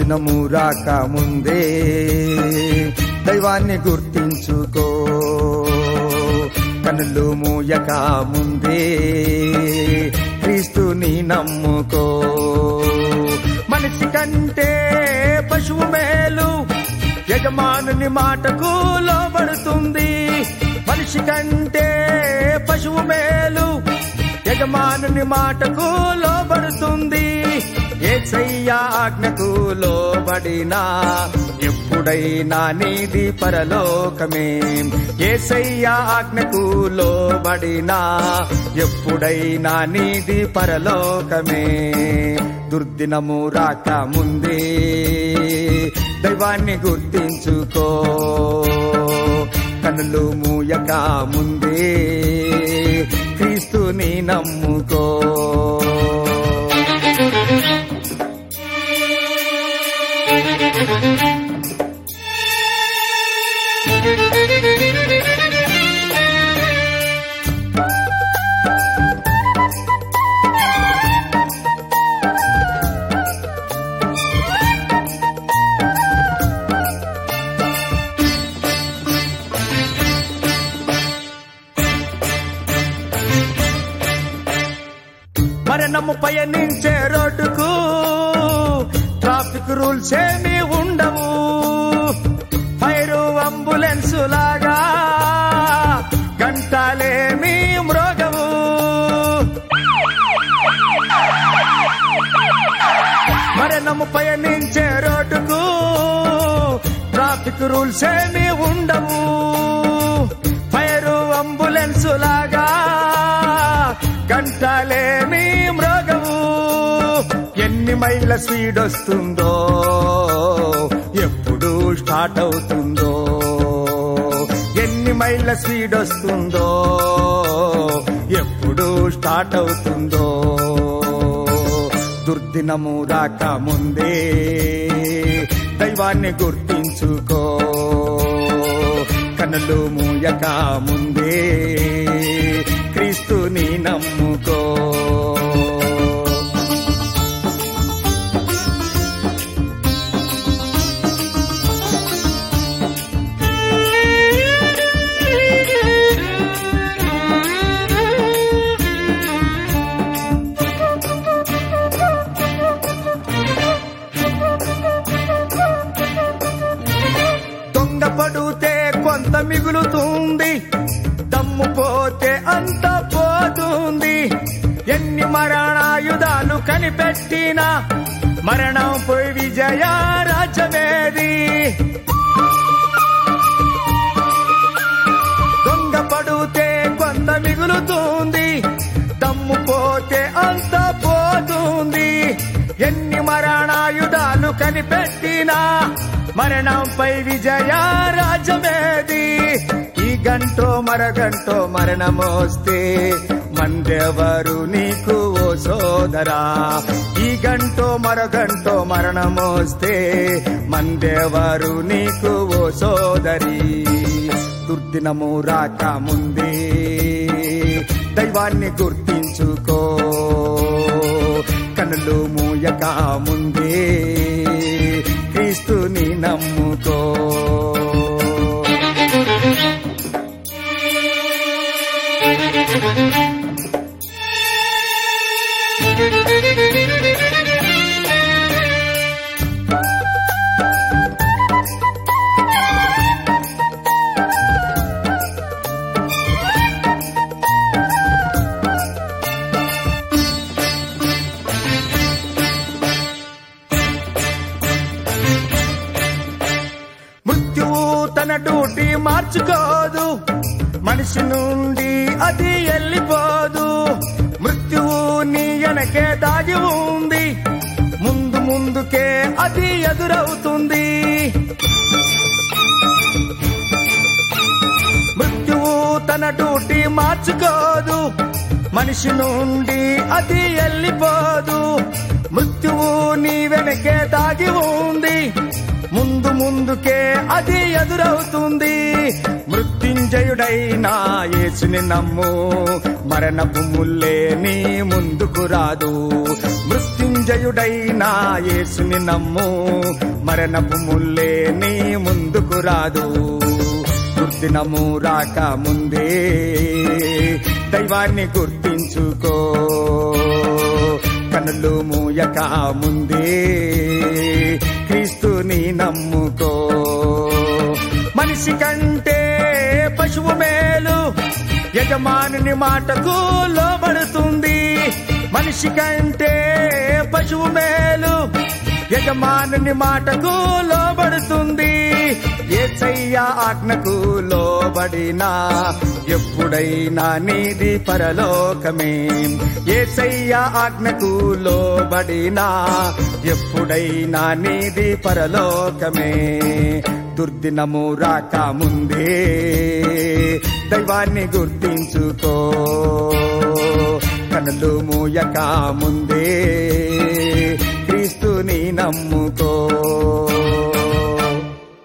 దుర్దినము రాక ముందే దైవాన్ని గుర్తించుకో కనులు మూయక ముందే క్రీస్తుని నమ్ముకో మనిషి కంటే పశువు మేలు యజమానుని మాటకు లోబడుతుంది మనిషి కంటే పశువు మేలు యజమానుని మాటకు లోబడుతుంది ఏసయ్య ఆజ్ఞకు లోబడినా ఎప్పుడైనా నీది పరలోకమే ఏసయ్య ఆజ్ఞకు లోబడినా ఎప్పుడైనా నీది పరలోకమే దుర్దినము రాక ముందే దైవాన్ని గుర్తించుకో కనులు మూయక ముందే క్రీస్తుని నమ్ముకో మరణము పయనించే రోడ్డుకు ట్రాఫిక్ రూల్స్ ఏమీ ఉండవు ఫైరు అంబులెన్స్ లాగా గంటలేమీ మ్రోగవు మరణము పయనించే రోడ్డుకు ట్రాఫిక్ రూల్స్ ఏమీ ఉండవు ఫైరు అంబులెన్స్ లాగా గంటలేమీ మ్రోగవు ఎన్ని మైళ్ళ స్పీడ్ వస్తుందో ఎప్పుడు స్టార్ట్ అవుతుందో ఎన్ని మైళ్ళ స్పీడ్ వస్తుందో ఎప్పుడు స్టార్ట్ అవుతుందో దుర్దినము రాక ముందే దైవాన్ని గుర్తించుకో కనులు మూయక ముందే క్రీస్తుని నమ్ముకో దొంగ పడితే కొంత మిగులుతుంది దమ్ము పోతే అంత పోతుంది ఎన్ని మరణాయుధాలు కనిపెట్టినా మరణం పోయి విజయ రాజ్యమేది దొంగ పడితే కొంత మిగులుతుంది దమ్ము పోతే అంత పోతుంది ఎన్ని మరణాయుధాలు కనిపెట్టినా మరణంపై విజయ రాజ్యమేది ఈ గంటో మరగంటో మరణమోస్తే మందెవరు నీకు ఓ సోదరా ఈ గంటో మరగంటో మరణమోస్తే మందెవరు నీకు ఓ సోదరి దుర్దినము రాక ముందే దైవాన్ని గుర్తించుకో కనులు మూయక ముందే క్రీస్తుని నమ్ముకో మృత్యువు తన డ్యూటీ మార్చుకోదు మనిషి నుండి అది వెళ్ళిపోదు మృత్యువు నీ వెనకే దాగి ఉంది ముందు ముందుకే అది ఎదురవుతుంది మృత్యువు తన డ్యూటీ మార్చుకోదు మనిషి నుండి అది వెళ్ళిపోదు మృత్యువు నీ వెనకే దాగి ఉంది ముందు ముందుకే అది ఎదురవుతుంది మృత్యుంజయుడైన యేసుని నమ్ము మరణపు ముల్లే నీ ముందుకు రాదు మృత్యుంజయుడైన యేసుని నమ్ము మరణపు ముల్లే నీ ముందుకు రాదు దుర్దినము రాక ముందే దైవాన్ని గుర్తించుకో కనులు మూయక ముందే క్రీస్తుని నమ్ముకో మనిషి కంటే పశువు మేలు యజమానుని మాటకు లోబడుతుంది మనిషి కంటే పశువు మేలు యజమానుని మాటకు లోబడుతుంది ఏసయ్య ఆజ్ఞకు లోబడినా ఎప్పుడైనా నీది పరలోకమే ఏసయ్య ఆజ్ఞకు లోబడినా ఎప్పుడైనా నీది పరలోకమే దుర్దినము రాక ముందే దైవాన్ని గుర్తించుకో కనులు మూయక ముందే క్రీస్తుని నమ్ముకో